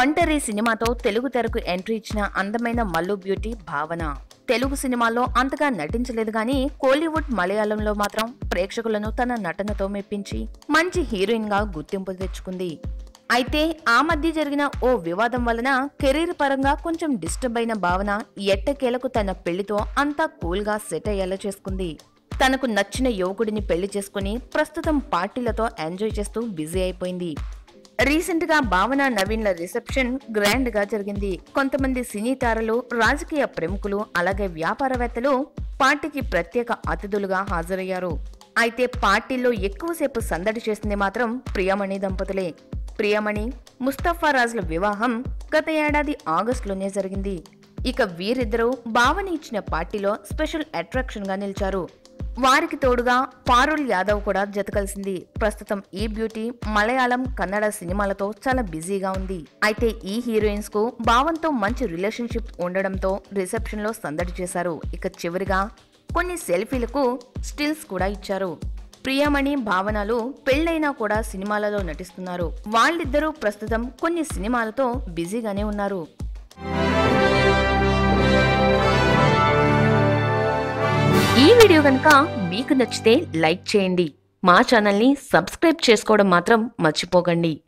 ఒంటరి సినిమాతో తెలుగు తెరకు ఎంట్రీ ఇచ్చిన అందమైన మల్లు బ్యూటీ భావన తెలుగు సినిమాల్లో అంతగా నటించలేదు గానీ కోలీవుడ్ మలయాళంలో మాత్రం ప్రేక్షకులను తన నటనతో మెప్పించి మంచి హీరోయిన్ గా గుర్తింపు తెచ్చుకుంది అయితే ఆ మధ్య జరిగిన ఓ వివాదం వలన కెరీర్ పరంగా కొంచెం డిస్టర్బ్ అయిన భావన ఎట్టకేలకు తన పెళ్లితో అంతా కూల్ గా సెట్ అయ్యేలా చేసుకుంది తనకు నచ్చిన యువకుడిని పెళ్లి చేసుకుని ప్రస్తుతం పార్టీలతో ఎంజాయ్ చేస్తూ బిజీ అయిపోయింది రీసెంట్ గా భావన నవీన్ల రిసెప్షన్ గ్రాండ్ గా జరిగింది కొంతమంది సినీ తారలు రాజకీయ ప్రముఖులు అలాగే వ్యాపారవేత్తలు పార్టీకి ప్రత్యేక అతిథులుగా హాజరయ్యారు అయితే పార్టీలో ఎక్కువసేపు సందడి చేసింది మాత్రం ప్రియమణి దంపతులే ప్రియమణి ముస్తఫా రాజుల వివాహం గత ఏడాది ఆగస్టులోనే జరిగింది ఇక వీరిద్దరూ భావన ఇచ్చిన పార్టీలో స్పెషల్ అట్రాక్షన్ గా నిలిచారు వారికి తోడుగా పారుల్ యాదవ్ కూడా జతకలిసింది ప్రస్తుతం ఈ బ్యూటీ మలయాళం కన్నడ సినిమాలతో చాలా బిజీగా ఉంది అయితే ఈ హీరోయిన్స్ కు భావంతో మంచి రిలేషన్షిప్ ఉండడంతో రిసెప్షన్ లో సందడి చేశారు ఇక చివరిగా కొన్ని సెల్ఫీలకు స్టిల్స్ కూడా ఇచ్చారు ప్రియమణి భావనలు పెళ్లైనా కూడా సినిమాలలో నటిస్తున్నారు వాళ్ళిద్దరూ ప్రస్తుతం కొన్ని సినిమాలతో బిజీగానే ఉన్నారు ఈ వీడియో కనుక మీకు నచ్చితే లైక్ చేయండి మా ఛానల్ని సబ్స్క్రైబ్ చేసుకోవడం మాత్రం మర్చిపోకండి